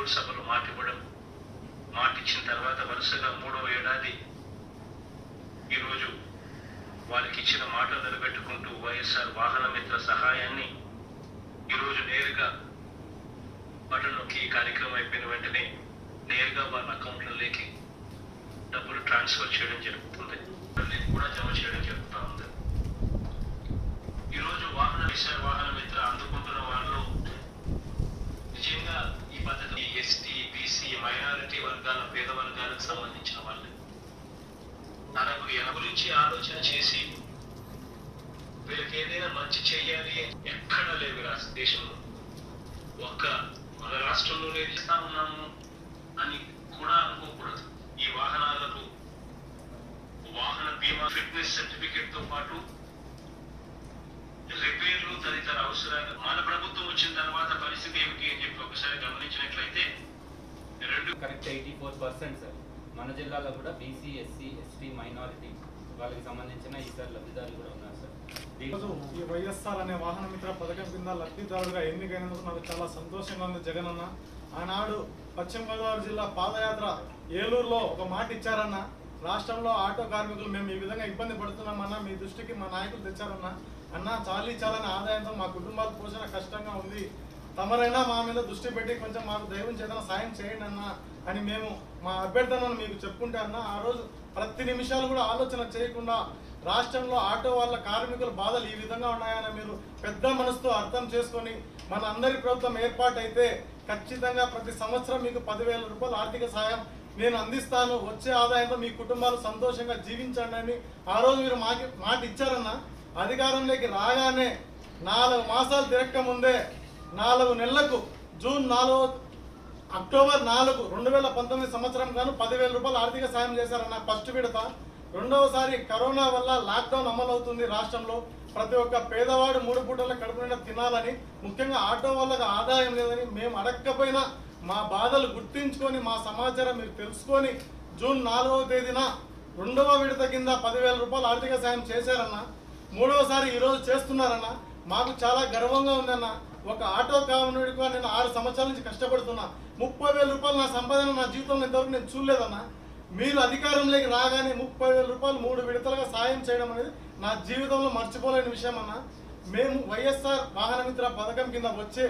సభలో మాట ఇవ్వడం మాట ఇచ్చిన తర్వాత వరుసగా మూడవ ఏడాది ఈరోజు వారికి ఇచ్చిన మాట నిలబెట్టుకుంటూ వైఎస్ఆర్ వాహన మిత్ర సహాయాన్ని ఈరోజు నేరుగా బటన్ నొక్కి ఈ కార్యక్రమం అయిపోయిన వెంటనే నేరుగా వాళ్ళ అకౌంట్లలోకి డబ్బులు ట్రాన్స్ఫర్ చేయడం జరుగుతుంది నేను కూడా జమ చేయడం జరుగుతూ ఉంది ఈరోజు వాహన విషయ వాహన మిత్ర అందుకుంటున్న వాళ్ళు నిజంగా ఈ పద్ధతి ఎస్టీ బీసీ మైనారిటీ వర్గాల పేద వర్గాలకు సంబంధించిన వాళ్ళు తనకు ఎన గురించి ఆలోచన చేసి వీళ్ళకి ఏదైనా మంచి చేయాలి ఎక్కడ లేవు ఈ రాష్ట్ర దేశంలో ఒక్క మన రాష్ట్రంలోనే ఇస్తా ఉన్నాము అని కూడా అనుకోకూడదు ఈ వాహనాలకు వాహన బీమా ఫిట్నెస్ సర్టిఫికేట్ తో పాటు రిపేర్లు తదితర అవసరాలు మన ప్రభుత్వం వచ్చిన తర్వాత పరిస్థితి ఏమిటి అని చెప్పి ఒకసారి గమనించినట్లయితే రెండు correct eighty four percent sir మన జిల్లాలో కూడా బీసీ ఎస్సీ ఎస్టీ మైనారిటీ వాళ్ళకి సంబంధించిన ఇతర లబ్ధిదారులు కూడా ఉన్నారు సార్ ఈరోజు ఈ వైఎస్ఆర్ అనే వాహన మిత్ర పథకం కింద లబ్ధిదారుడుగా ఎన్నికైనందుకు నాకు చాలా సంతోషంగా ఉంది జగన్ అన్న ఆనాడు పశ్చిమ గోదావరి జిల్లా పాదయాత్ర ఏలూరులో ఒక మాట ఇచ్చారన్న రాష్ట్రంలో ఆటో కార్మికులు మేము ఈ విధంగా ఇబ్బంది పడుతున్నామన్నా మీ దృష్టికి మా నాయకులు తెచ్చారన్న అన్న చాలీ చాలని ఆదాయంతో మా కుటుంబాల పోషణ కష్టంగా ఉంది తమరైనా మా మీద దృష్టి పెట్టి కొంచెం మాకు దైవం చేతన సాయం చేయండి అన్న అని మేము మా అభ్యర్థనను మీకు చెప్పుకుంటే అన్న ఆ రోజు ప్రతి నిమిషాలు కూడా ఆలోచన చేయకుండా రాష్ట్రంలో ఆటో వాళ్ళ కార్మికుల బాధలు ఈ విధంగా ఉన్నాయని మీరు పెద్ద మనసుతో అర్థం చేసుకొని మన అందరి ప్రభుత్వం ఏర్పాటైతే ఖచ్చితంగా ప్రతి సంవత్సరం మీకు పదివేల రూపాయల ఆర్థిక సాయం నేను అందిస్తాను వచ్చే ఆదాయంతో మీ కుటుంబాలు సంతోషంగా జీవించండి అని ఆ రోజు మీరు మాకి మాట ఇచ్చారన్న అధికారంలోకి రాగానే నాలుగు మాసాలు తిరక్క ముందే నాలుగు నెలలకు జూన్ నాలుగో అక్టోబర్ నాలుగు రెండు వేల పంతొమ్మిది సంవత్సరం గాను పదివేల రూపాయలు ఆర్థిక సాయం చేశారన్న ఫస్ట్ విడత రెండవసారి కరోనా వల్ల లాక్డౌన్ అమలవుతుంది రాష్ట్రంలో ప్రతి ఒక్క పేదవాడు మూడు పూటల కడుపు నిండా తినాలని ముఖ్యంగా ఆటో వాళ్ళకి ఆదాయం లేదని మేము అడగకపోయినా మా బాధలు గుర్తించుకొని మా సమాచారం మీరు తెలుసుకొని జూన్ నాలుగవ తేదీన రెండవ విడత కింద పదివేల రూపాయలు ఆర్థిక సాయం చేశారన్న మూడవసారి ఈరోజు చేస్తున్నారన్న మాకు చాలా గర్వంగా ఉందన్న ఒక ఆటో కావనుడిగా నేను ఆరు సంవత్సరాల నుంచి కష్టపడుతున్నా ముప్పై వేల రూపాయలు నా సంపాదన నా జీవితంలో ఇంతవరకు నేను చూడలేదన్న మీరు అధికారంలోకి రాగానే ముప్పై వేల రూపాయలు మూడు విడతలుగా సాయం చేయడం అనేది నా జీవితంలో మర్చిపోలేని విషయం అన్న మేము వైఎస్ఆర్ వాహన మిత్ర పథకం కింద వచ్చే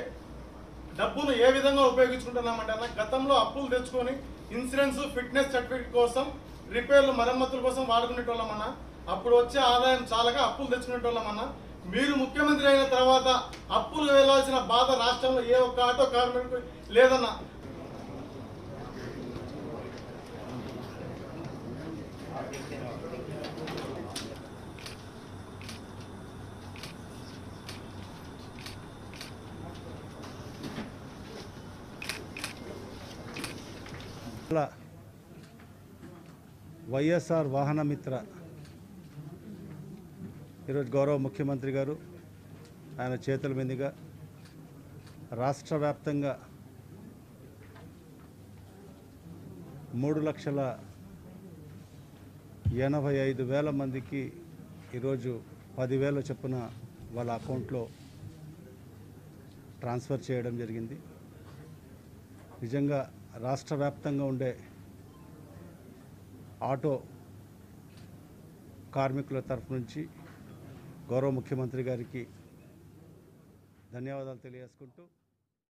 డబ్బును ఏ విధంగా ఉపయోగించుకుంటున్నామంటే అన్న గతంలో అప్పులు తెచ్చుకొని ఇన్సూరెన్స్ ఫిట్నెస్ సర్టిఫికేట్ కోసం రిపేర్లు మరమ్మతుల కోసం వాడుకునేటోళ్ళమన్నా అప్పుడు వచ్చే ఆదాయం చాలగా అప్పులు తెచ్చుకునేటోళ్ళమన్నా మీరు ముఖ్యమంత్రి అయిన తర్వాత అప్పులు వేయాల్సిన బాధ రాష్ట్రంలో ఏ ఒక్క ఆటో కార్మికుడు లేదన్నా అలా వైఎస్ఆర్ వాహన మిత్ర ఈరోజు గౌరవ ముఖ్యమంత్రి గారు ఆయన చేతుల మీదుగా రాష్ట్ర వ్యాప్తంగా మూడు లక్షల ఎనభై ఐదు వేల మందికి ఈరోజు పదివేల చొప్పున వాళ్ళ అకౌంట్లో ట్రాన్స్ఫర్ చేయడం జరిగింది నిజంగా రాష్ట్ర వ్యాప్తంగా ఉండే ఆటో కార్మికుల తరఫు నుంచి గౌరవ ముఖ్యమంత్రి గారికి ధన్యవాదాలు తెలియజేసుకుంటూ